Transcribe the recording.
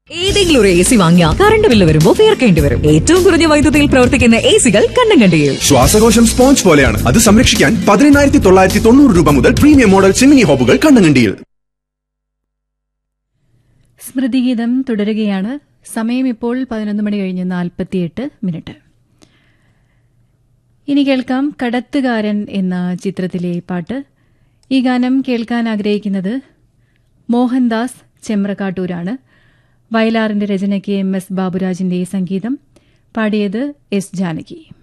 ഏതെങ്കിലും ഒരു A C വാങ്ങിയാൽ കറണ്ട് ബില്ല് വരുമ്പോൾ തീർക്കേണ്ടി വരും ഏറ്റവും കുറഞ്ഞ വൈദ്യുതിയിൽ പ്രവർത്തിക്കുന്ന എ സികൾ കണ്ണും കണ്ടിയിൽ ശ്വാസകോശം സ്പോഞ്ച് പോലെയാണ് അത് സംരക്ഷിക്കാൻ പതിനെണ്ണായിരത്തി തൊള്ളായിരത്തി തൊണ്ണൂറ് രൂപ മുതൽ പ്രീമിയം മോഡൽ ചിമ്മിനി ഹോബുകൾ കണ്ണങ്കണ്ടിയിൽ സ്മൃതിഗീതം തുടരുകയാണ് സമയം ഇപ്പോൾ പതിനൊന്ന് മണി കഴിഞ്ഞ് നാൽപ്പത്തിയെട്ട് മിനിറ്റ് ഇനി കേൾക്കാം കടത്തുകാരൻ എന്ന ചിത്രത്തിലെ പാട്ട് ഈ ഗാനം കേൾക്കാൻ ആഗ്രഹിക്കുന്നത് മോഹൻദാസ് ചെമ്രക്കാട്ടൂരാണ് വയലാറിന്റെ രചനയ്ക്ക് എം എസ് ബാബുരാജിന്റെ സംഗീതം പാടിയത് എസ് ജാനകി